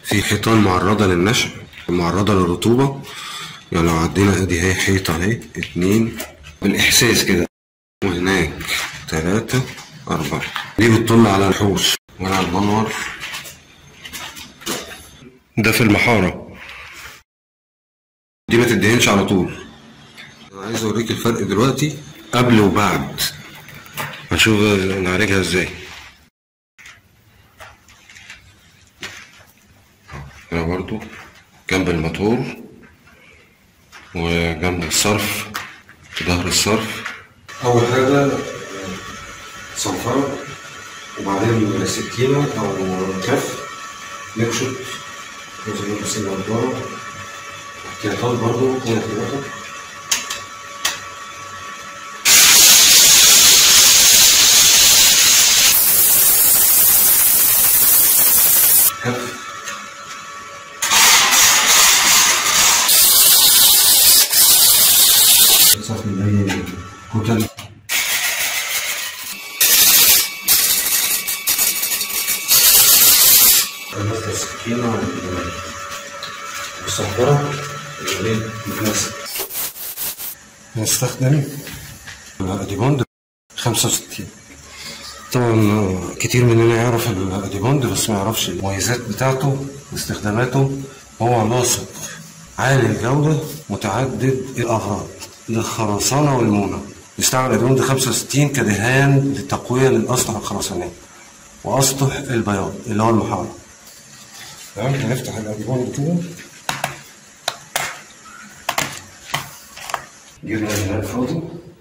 في حيطان معرضة للنشأ معرضة للرطوبة يعني لو عدينا ادي اهي حيطة اهي اتنين بالاحساس كده وهناك تلاتة أربعة دي بتطل على الحوش وأنا على المنور ده في المحارة دي ما تدهنش على طول أنا عايز أوريك الفرق دلوقتي قبل وبعد هنشوف نعالجها ازاي هنا برضو جنب الموتور وجنب الصرف ظهر الصرف أول حاجة صنفرة وبعدين سكينة أو كف نكشط جزء من بس النضارة احتياطات برضو هنا ثلاثة كف صافي زي كتل مثل السكينة والصنفرة اللي متناسب نستخدم الأديبوند 65 طبعا كتير مننا يعرف الأديبوند بس ما يعرفش المميزات بتاعته واستخداماته هو لاصق عالي الجودة متعدد الأغراض للخرسانة والمونة يستعمل الأديبوند 65 كدهان للتقوية للأسطح الخرسانية وأسطح البياض اللي هو المحارة تمام هنفتح الأديبوند كده جبنا الإناء فاضي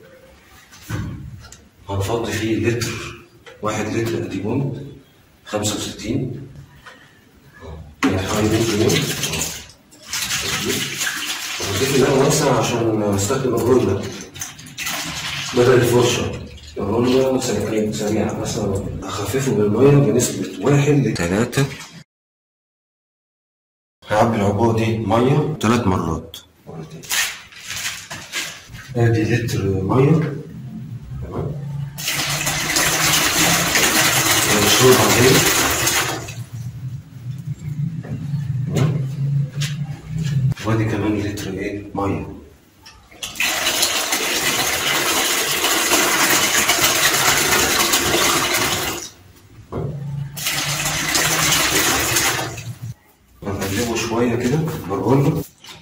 هنفضي فيه لتر واحد لتر أديبوند خمسة وستين يعني حوالي 100 جنيه وهضيف الماء واسع عشان استخدم الرولة بدل الفرشة الرولة سريعة سريعة مثلا أخففه بالمية بنسبة واحد لتلاتة هعبي العبوة دي مية ثلاث مرات مرتين ادي لتر مية تمام مشروب عليه تمام وادي كمان لتر ايه مية بنقلبه شوية كده بالرولة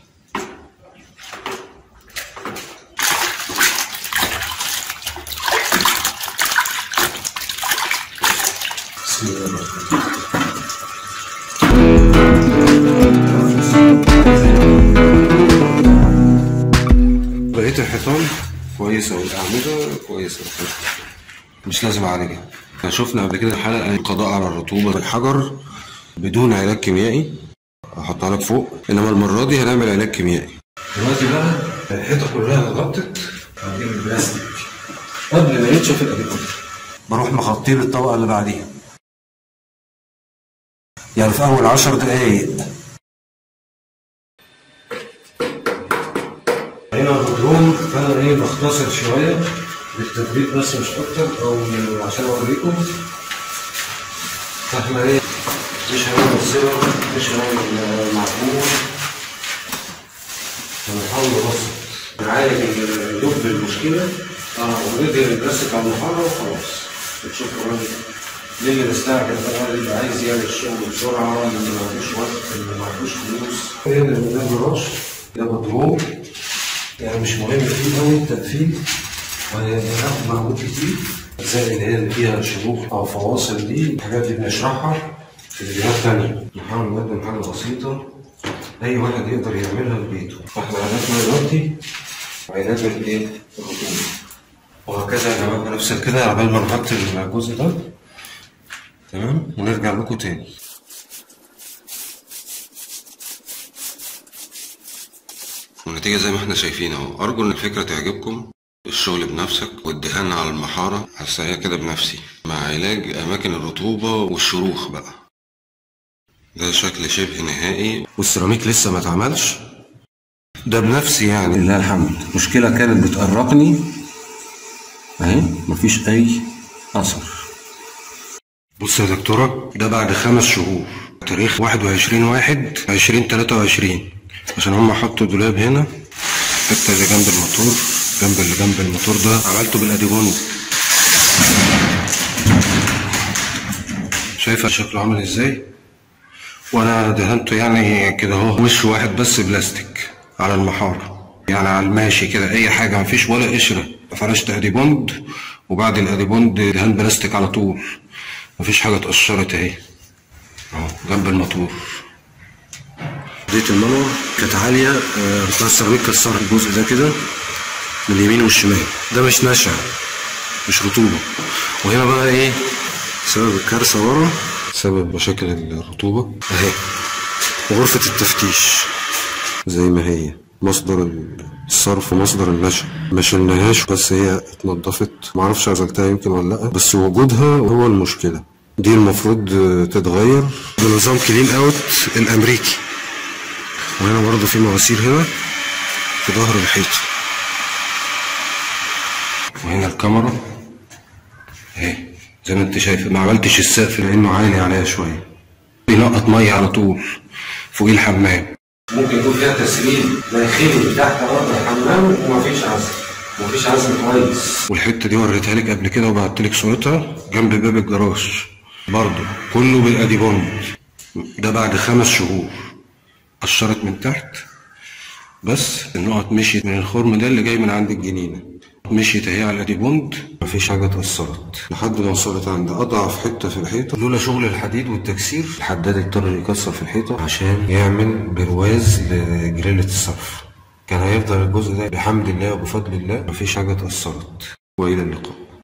بسم الله الرحمن الرحيم بقية الحيطان كويسة والأعمدة كويسة مش لازم أعالجها شفنا قبل كده حلقة القضاء على الرطوبة بالحجر بدون علاج كيميائي أحطها لك فوق إنما المرة دي هنعمل علاج كيميائي دلوقتي بقى الحيطة كلها اتغطت هنجيب البلاستيك قبل ما ينشف الأديكوت بروح مغطيه بالطبقة اللي بعديها يعني في أول عشر دقايق هنا البدروم فأنا إيه بختصر شوية بالتثبيت بس مش أكتر أو عشان أوريكم فإحنا إيه مش هنعمل صور مش هنعمل معقول هنحاول نبسط نعالج اللب المشكلة اه اوريدي البلاستيك على المحارة وخلاص بتشوف الراجل ليه اللي مستعجل بقى اللي عايز يعمل الشغل بسرعة اللي ما عندوش وقت اللي ما عندوش فلوس ايه اللي ده جراج ده مضروب يعني مش مهم فيه قوي التقفيل وهناخد معلومات كتير زي اللي هي اللي فيها شروخ او فواصل دي الحاجات دي بنشرحها في فيديوهات تانية نحاول نقدم حاجة بسيطة أي واحد يقدر يعملها في بيته فاحنا هدفنا دلوقتي علاج الإيه؟ الرطوبة وهكذا يا جماعة بنفصل كده عبال ما نغطي الجزء ده تمام ونرجع لكم تاني والنتيجة زي ما احنا شايفين اهو أرجو إن الفكرة تعجبكم الشغل بنفسك والدهان على المحارة هسعيها كده بنفسي مع علاج أماكن الرطوبة والشروخ بقى ده شكل شبه نهائي والسيراميك لسه ما اتعملش ده بنفسي يعني لله الحمد مشكلة كانت بتقرقني اهي مفيش أي أثر بص يا دكتورة ده بعد خمس شهور تاريخ 21 واحد 2023 عشان هم حطوا دولاب هنا الحته اللي جنب الموتور جنب اللي جنب الموتور ده عملته بالاديبوند شايفه شكله عامل ازاي وانا دهنته يعني كده اهو وش واحد بس بلاستيك على المحاره يعني على الماشي كده اي حاجه مفيش ولا قشره فرشت اديبوند وبعد الاديبوند دهان بلاستيك على طول مفيش حاجه اتقشرت اهي اهو جنب الموتور زيت المنور كانت عاليه آه، بتاع السيراميك كسر الجزء ده كده من اليمين والشمال ده مش نشع مش رطوبه وهنا بقى ايه سبب الكارثه ورا سبب مشاكل الرطوبه اهي وغرفه التفتيش زي ما هي مصدر الصرف ومصدر النشا ما شلناهاش بس هي اتنضفت معرفش عزلتها يمكن ولا لا بس وجودها هو المشكله دي المفروض آه، تتغير بنظام كلين اوت الامريكي وهنا برضه في مواسير هنا في ظهر الحيطه وهنا الكاميرا اهي زي ما انت شايف ما عملتش السقف لانه عالي عليها شويه بينقط ميه على طول فوق الحمام ممكن يكون فيها تسريب داخلي تحت ارض الحمام ومفيش عزل مفيش عزل كويس والحته دي وريتها لك قبل كده وبعت لك صورتها جنب باب الجراج برضه كله بالاديبوند ده بعد خمس شهور قشرت من تحت بس النقط مشيت من الخرم ده اللي جاي من عند الجنينه مشيت اهي على الاديبوند مفيش حاجه اتأثرت لحد ما وصلت عند اضعف حته في الحيطه لولا شغل الحديد والتكسير الحداد اضطر يكسر في الحيطه عشان يعمل برواز لجريلة الصرف كان هيفضل الجزء ده بحمد الله وبفضل الله مفيش حاجه اتأثرت والى اللقاء